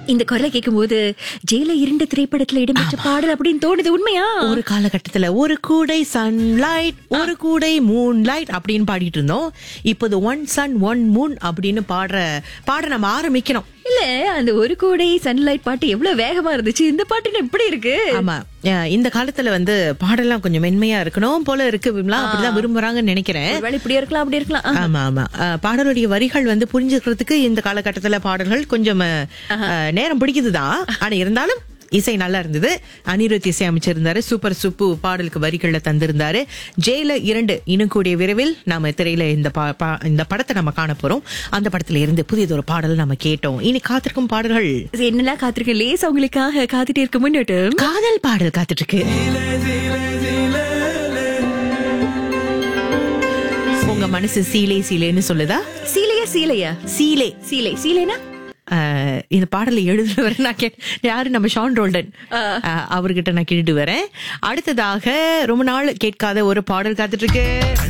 இந்த குரலை கேட்கும் போது ஜெயில இரண்டு திரைப்படத்துல இடம்பெற்ற பாடல் அப்படின்னு தோணுது உண்மையா ஒரு காலகட்டத்துல ஒரு கூடை சன்லைட் ஒரு கூடை மூன் லைட் அப்படின்னு பாடிட்டு இருந்தோம் இப்போது ஒன் சன் ஒன் மூன் அப்படின்னு பாடுற பாட நம்ம ஆரம்பிக்கணும் இல்ல அந்த ஒரு கோடை சன்லைட் பாட்டு எவ்வளவு வேகமா இருந்துச்சு இந்த பாட்டு எப்படி இருக்கு ஆமா அஹ் இந்த காலத்துல வந்து பாடலாம் கொஞ்சம் மென்மையா இருக்கணும் போல இருக்கு விமலா அப்படிதான் விரும்புறாங்கன்னு நினைக்கிறேன் ஒருவேளை இப்படியா இருக்கலாம் அப்படி இருக்கலாம் ஆ. ஆமா ஆமா அஹ் பாடலுடைய வரிகள் வந்து புரிஞ்சுக்கிறதுக்கு இந்த காலகட்டத்துல பாடல்கள் கொஞ்சம் அஹ், நேரம் பிடிக்குதுதான் ஆனா இருந்தாலும் இசை நல்லா இருந்தது அனிருத் இசை அமைச்சிருந்தாரு சூப்பர் சுப்பு பாடலுக்கு வரிகள்ல தந்திருந்தாரு ஜெயில இரண்டு இன்னும் கூடிய விரைவில் நாம திரையில இந்த பா- பா- இந்த படத்தை நம்ம காண போறோம் அந்த படத்துல இருந்து புதியதொரு பாடல் நம்ம கேட்டோம் இனி காத்திருக்கும் பாடல்கள் என்னெல்லாம் காத்திருக்கேன் லேஸ் அவங்களுக்காக காத்துட்டே இருக்க முன்னாட்டு காதல் பாடல் காத்துட்டு இருக்கு உங்க மனசு சீலை சீலைன்னு சொல்லுதா சீலையா சீலையா சீலை சீலை சீலைனா ஆஹ் இந்த பாடலை எழுதுறவர் நான் கே யாரு நம்ம ஷான் ரோல்டன் ஆஹ் அவர்கிட்ட நான் கேட்டுட்டு வரேன் அடுத்ததாக ரொம்ப நாள் கேட்காத ஒரு பாடல் காத்துட்டு இருக்கு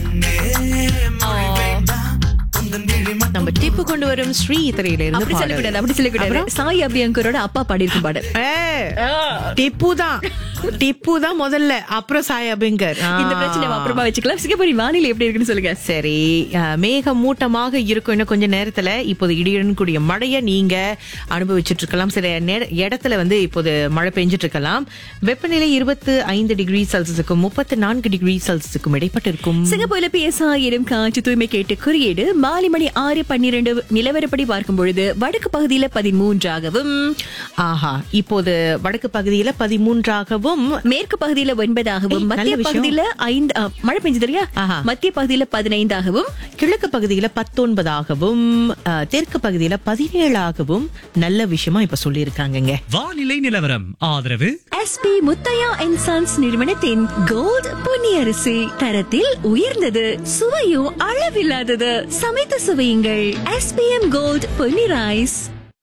நம்ம டிப்பு கொண்டு வரும் ஸ்ரீ திரையில இருந்து அப்படி பாடல். சொல்லக்கூடாது அப்படி சொல்லக்கூடாது சாய் அபியங்கரோட அப்பா பாடியிருக்கும் பாடல் ஏய், டிப்பு தான் டிப்பு தான் முதல்ல அப்புறம் சாய் அபிங்கர் இந்த பிரச்சனை நம்ம அப்புறமா வச்சுக்கலாம் சிங்கப்பூரி வானிலை எப்படி இருக்குன்னு சொல்லுங்க சரி அஹ், மேகம் மூட்டமாக இருக்கும் இன்னும் கொஞ்ச நேரத்துல இப்போது இடியுடன் கூடிய மழையை நீங்க அனுபவிச்சுட்டு இருக்கலாம் சில நேர- இடத்துல வந்து இப்போது மழை பெஞ்சிட்டு இருக்கலாம் வெப்பநிலை இருபத்து ஐந்து டிகிரி செல்சியஸுக்கும் முப்பத்தி நான்கு டிகிரி செல்சியஸுக்கும் இடைப்பட்டு இருக்கும் சிங்கப்பூர்ல பிஎஸ்ஆ எனும் காற்று தூய்மை கேட்டு குறியீடு மாலை மணி ஆறு பன்னிரண்டு நிலவரப்படி பார்க்கும் பொழுது வடக்கு பகுதியில பதிமூன்றாகவும் ஆஹா இப்போது வடக்கு பகுதியில பதிமூன்றாகவும் மேற்கு பகுதியில ஒன்பதாகவும் ஏய், மத்திய நல்ல விஷயம். பகுதியில ஐந்து ஆ, மழை பெஞ்சது இல்லையா ஆஹா. மத்திய பகுதியில பதினைந்தாகவும் கிழக்கு பகுதியில பத்தொன்பதாகவும் அஹ், தெற்கு பகுதியில பதினேழாகவும் நல்ல விஷயமா இப்ப சொல்லியிருக்காங்கங்க வானிலை நிலவரம் ஆதரவு எஸ்பி முத்தையா அண்ட் சன்ஸ் நிறுவனத்தின் கோல்ட் பொன்னியரிசி தரத்தில் உயர்ந்தது சுவையும் அளவில்லாதது சமைத்து சுவையுங்கள் எஸ்பிஎம் கோல்ட் பொன்னி ரைஸ்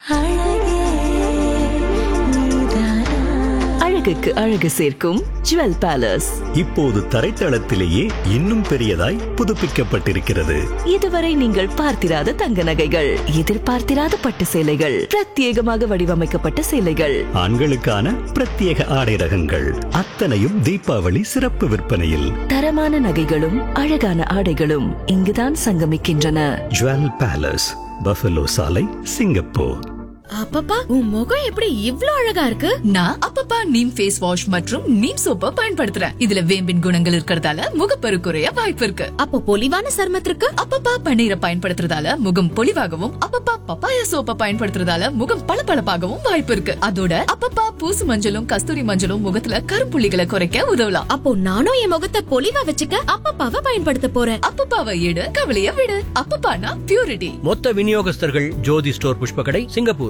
அழகுக்கு அழகு சேர்க்கும் ஜுவல் பேலஸ் இப்போது தரைத்தளத்திலேயே இன்னும் பெரியதாய் புதுப்பிக்கப்பட்டிருக்கிறது இதுவரை நீங்கள் பார்த்திராத தங்க நகைகள் எதிர்பார்த்திராத பட்டு சேலைகள் பிரத்யேகமாக வடிவமைக்கப்பட்ட சேலைகள் ஆண்களுக்கான பிரத்யேக ஆடை ரகங்கள் அத்தனையும் தீபாவளி சிறப்பு விற்பனையில் தரமான நகைகளும் அழகான ஆடைகளும் இங்குதான் சங்கமிக்கின்றன ஜுவல் பேலஸ் பஃபலோ சாலை சிங்கப்பூர் அப்பப்பா உன் முகம் எப்படி இவ்ளோ அழகா இருக்கு நான் அப்பப்பா நீம் ஃபேஸ் வாஷ் மற்றும் நீம் சோப்பை பயன்படுத்துறேன் இதுல வேம்பின் குணங்கள் இருக்கறதால முகப்பரு குறைய வாய்ப்பு இருக்கு அப்போ பொலிவான சருமத்திற்கு அப்பப்பா பன்னீரை பயன்படுத்துறதால முகம் பொலிவாகவும் அப்பப்பா பப்பாயா சோப்பை பயன்படுத்துறதால முகம் பளபளப்பாகவும் வாய்ப்பு இருக்கு அதோட அப்பப்பா பூசு மஞ்சளும் கஸ்தூரி மஞ்சளும் முகத்துல கருப்புள்ளிகளை குறைக்க உதவலாம் அப்போ நானும் என் முகத்தை பொலிவா வச்சுக்க அப்பப்பாவை பயன்படுத்த போறேன் அப்பப்பாவை எடு கவலைய விடு அப்பப்பானா பியூரிட்டி மொத்த விநியோகஸ்தர்கள் ஜோதி ஸ்டோர் புஷ்பகடை சிங்கப்பூர்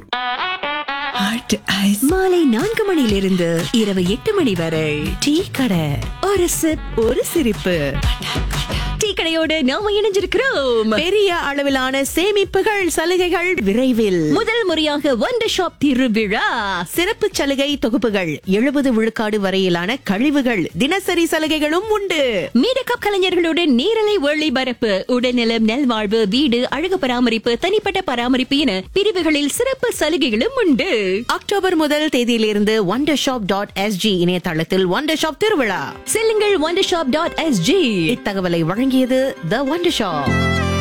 மாலை நான்கு மணியிலிருந்து இரவு எட்டு மணி வரை டீ கடை ஒரு சிப் ஒரு சிரிப்பு டீ கடையோடு நாம இணைஞ்சிருக்கிறோம் பெரிய அளவிலான சேமிப்புகள் சலுகைகள் விரைவில் முதல் முறையாக ஒண்டர் ஷாப் திருவிழா சிறப்பு சலுகை தொகுப்புகள் எழுபது விழுக்காடு வரையிலான கழிவுகள் தினசரி சலுகைகளும் உண்டு மீடக்கப் கலைஞர்களுடன் நேரலை ஒளிபரப்பு உடல்நலம் நல்வாழ்வு வீடு அழகு பராமரிப்பு தனிப்பட்ட பராமரிப்பு என பிரிவுகளில் சிறப்பு சலுகைகளும் உண்டு அக்டோபர் முதல் தேதியிலிருந்து ஒண்டர் ஷாப் டாட் எஸ்ஜி இணையதளத்தில் ஒண்டர் ஷாப் திருவிழா செல்லுங்கள் ஒண்டர் ஷாப் டாட் எஸ்ஜி இத்தகவலை வழங்கியது த ஒண்டர் ஷாப்